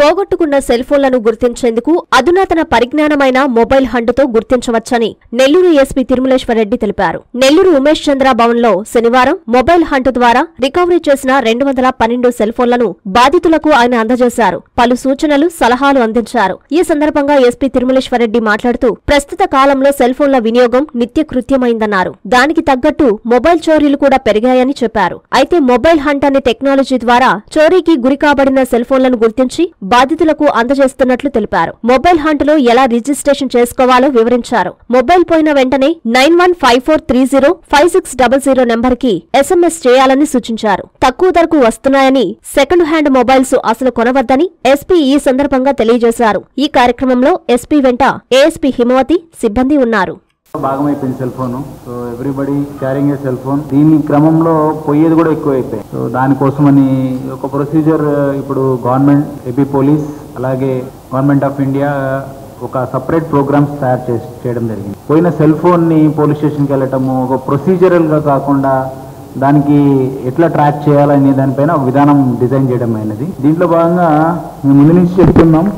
పోగొట్టుకున్న సెల్ ఫోన్లను గుర్తించేందుకు అధునాతన పరిజ్ఞానమైన మొబైల్ హంటుతో గుర్తించవచ్చని నెల్లూరు ఎస్పీ తిరుమలేశ్వరరెడ్డి తెలిపారు నెల్లూరు ఉమేష్ చంద్ర భవన్లో శనివారం మొబైల్ హంటు ద్వారా రికవరీ చేసిన రెండు వందల పన్నెండు సెల్ ఫోన్లను బాధితులకు ఆయన అందజేశారు పలు సూచనలు సలహాలు అందించారు ఈ సందర్భంగా ఎస్పీ తిరుమలేశ్వరరెడ్డి మాట్లాడుతూ ప్రస్తుత కాలంలో సెల్ ఫోన్ల వినియోగం నిత్యకృత్యమైందన్నారు దానికి తగ్గట్టు మొబైల్ చోరీలు కూడా పెరిగాయని చెప్పారు అయితే మొబైల్ హంట్ అనే టెక్నాలజీ ద్వారా చోరీకి గురి కాబడిన సెల్ ఫోన్లను గుర్తించి బాధితులకు అందజేస్తున్నట్లు తెలిపారు మొబైల్ హంట్ లో ఎలా రిజిస్ట్రేషన్ చేసుకోవాలో వివరించారు మొబైల్ పోయిన వెంటనే nine one five four three zero five six double zero number కి ఎస్ఎంఎస్ చేయాలని సూచించారు తక్కువ ధరకు వస్తున్నాయని సెకండ్ హ్యాండ్ మొబైల్స్ అసలు కొనవద్దని ఎస్పీ ఈ సందర్భంగా తెలియజేశారు ఈ కార్యక్రమంలో ఎస్పీ వెంట ఏఎస్పీ హిమవతి సిబ్బంది ఉన్నారు భాగమైపోయింది cell phone so everybody carrying a cell phone దీని క్రమంలో పోయేది కూడా ఎక్కువ అయిపోయాయి సో దానికోసమని ఒక ప్రొసీజర్ ఇప్పుడు గవర్నమెంట్ ఏపీ పోలీస్ అలాగే గవర్నమెంట్ ఆఫ్ ఇండియా ఒక సపరేట్ ప్రోగ్రామ్స్ తయారు చేసి చేయడం జరిగింది పోయిన సెల్ ఫోన్ని పోలీస్ స్టేషన్కి వెళ్ళటము ఒక ప్రొసీజరల్గా కాకుండా దానికి ఎట్లా ట్రాక్ చేయాలనే దానిపైన ఒక విధానం డిజైన్ చేయడం అయినది దీంట్లో భాగంగా మేము ముందు నుంచి చెప్తున్నాం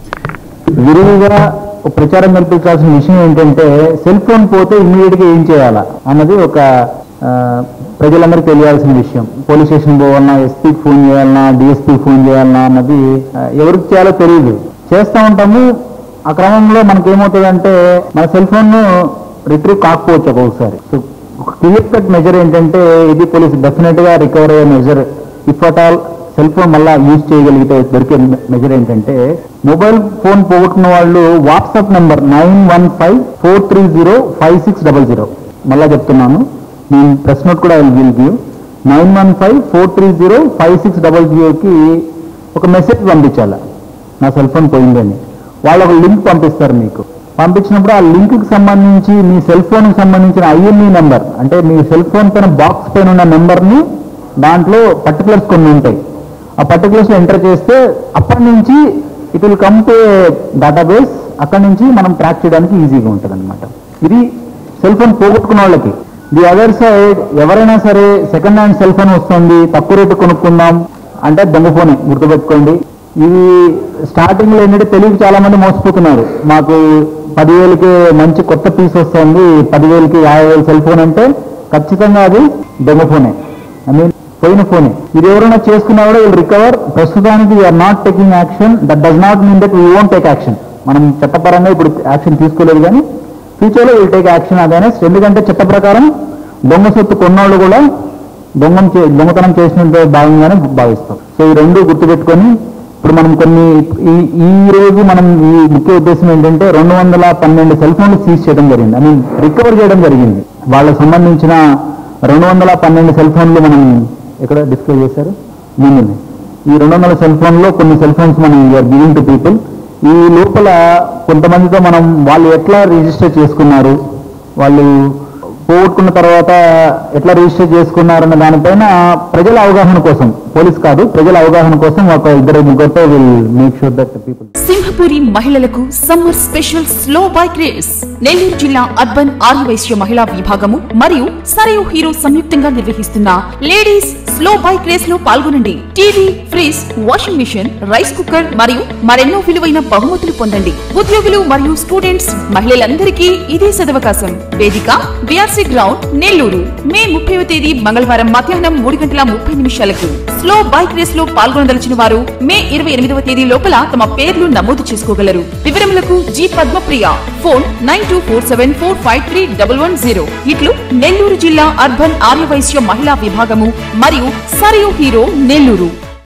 విరివిగా ఒక ప్రచారం కల్పించాల్సిన విషయం ఏంటంటే సెల్ ఫోన్ పోతే ఇమ్మీడియట్ గా ఏం చేయాలా అన్నది ఒక ఆ, ప్రజలందరికీ తెలియాల్సిన విషయం పోలీస్ స్టేషన్ పోవాలన్నా ఎస్పీకి ఫోన్ చేయాలన్నా డిఎస్పీకి ఫోన్ చేయాలన్నా అన్నది ఆ, ఎవరికి చేయాలో తెలియదు చేస్తూ ఉంటాము ఆ క్రమంలో మనకి ఏమవుతుందంటే మన సెల్ ఫోన్ రిట్రీవ్ కాకపోవచ్చు ఒక్కొక్కసారి సో ఒక క్లియర్ కట్ మెజర్ ఏంటంటే ఇది పోలీస్ డెఫినెట్ గా రికవర్ అయ్యే measure if at all cell phone మళ్ళా యూజ్ చేయగలిగితే దొరికే మెజర్ ఏంటంటే మొబైల్ ఫోన్ పోగొట్టుకున్న వాళ్ళు WhatsApp number nine one five four three zero five six double zero మళ్ళా చెప్తున్నాను నేను ప్రెస్ నోట్ కూడా will give nine one five four three zero five six double జీరోకి ఒక మెసేజ్ పంపించాలి నా సెల్ ఫోన్ పోయిందని వాళ్ళు ఒక లింక్ పంపిస్తారు మీకు పంపించినప్పుడు ఆ లింక్ కి సంబంధించి మీ సెల్ ఫోన్ కి సంబంధించిన ఐఎంఈ నెంబర్ అంటే మీ సెల్ ఫోన్ పైన బాక్స్ పైన ఉన్న నెంబర్ ని దాంట్లో పర్టికులర్స్ కొన్ని ఉంటాయి ఆ పర్టికులర్స్ లో ఎంటర్ చేస్తే అప్పటి నుంచి it will come to database అక్కడి నుంచి మనం ట్రాక్ చేయడానికి ఈజీగా ఉంటుంది అనమాట ఇది సెల్ ఫోన్ పోగొట్టుకున్న వాళ్ళకి ది అదర్ సైడ్ ఎవరైనా సరే సెకండ్ హ్యాండ్ సెల్ ఫోన్ వస్తుంది తక్కువ రేటు కొనుక్కుందాం అంటే దొంగ ఫోనే గుర్తుపెట్టుకోండి ఇది స్టార్టింగ్ లో ఏంటంటే తెలియక చాలా మంది మోసపోతున్నారు మాకు పదివేలకి మంచి కొత్త పీస్ వస్తుంది పదివేలకి యాభై వేలు సెల్ ఫోన్ అంటే ఖచ్చితంగా అది దొంగ ఫోనే ఐ మీన్ పోయిన ఫోనే ఇది ఎవరైనా చేసుకున్నా కూడా వీళ్ళు రికవర్ ప్రస్తుతానికి we are not taking action that does not mean that we won't take action మనం చట్టపరంగా ఇప్పుడు యాక్షన్ తీసుకోలేదు కానీ ఫ్యూచర్లో విల్ టేక్ యాక్షన్ అగైనెస్ట్ ఎందుకంటే చట్ట ప్రకారం దొంగ సొత్తు కొన్నోళ్ళు కూడా దొంగం చే దొంగతనం చేసినంత భాగంగానే భావిస్తాం సో ఈ రెండు గుర్తుపెట్టుకొని ఇప్పుడు మనం కొన్ని ఈ ఈ రోజు మనం ఈ ముఖ్య ఉద్దేశం ఏంటంటే రెండు వందల పన్నెండు సెల్ ఫోన్లు సీజ్ చేయడం జరిగింది ఐ మీన్ రికవర్ చేయడం జరిగింది వాళ్ళకు సంబంధించిన రెండు వందల పన్నెండు సెల్ ఫోన్లు మనం ఎక్కడ డిస్ప్లే చేశారు ముందు ఈ రెండు వందల సెల్ ఫోన్లో కొన్ని సెల్ ఫోన్స్ మనం యూఆర్ గివింగ్ టు పీపుల్ ఈ లోపల కొంతమందితో మనం వాళ్ళు ఎట్లా రిజిస్టర్ చేసుకున్నారు వాళ్ళు పోగొట్టుకున్న తర్వాత ఎట్లా రిజిస్టర్ చేసుకున్నారన్న దానిపైన ప్రజల అవగాహన కోసం పోలీస్ కాదు ప్రజల అవగాహన కోసం ఒక ఇద్దరు ముగ్గురితో will make sure that people Simhapuri మహిళలకు summer special slow bike race Nellore జిల్లా అర్బన్ ఆర్యవైశ్య మహిళా విభాగము మరియు సరయు హీరో సంయుక్తంగా నిర్వహిస్తున్న లేడీస్ స్లో బైక్ రేస్ లో పాల్గొనండి TV fridge washing machine rice cooker మరియు మరెన్నో విలువైన బహుమతులు పొందండి ఉద్యోగులు మరియు స్టూడెంట్స్ మహిళలందరికీ ఇదే సదవకాశం వేదిక బిఆర్సీ గ్రౌండ్ నెల్లూరు మే ముప్పైవ తేదీ మంగళవారం మధ్యాహ్నం మూడు గంటల ముప్పై నిమిషాలకు స్లో బైక్ రేస్ లో పాల్గొనదలిచిన వారు మే ఇరవై ఎనిమిదవ తేదీ లోపల తమ పేర్లు నమోదు చేసుకోగలరు వివరములకు G Padmapriya phone nine two four seven four five three double one zero ఇట్లు నెల్లూరు జిల్లా అర్బన్ ఆర్యవైశ్య మహిళా విభాగము మరియు సరియు హీరో నెల్లూరు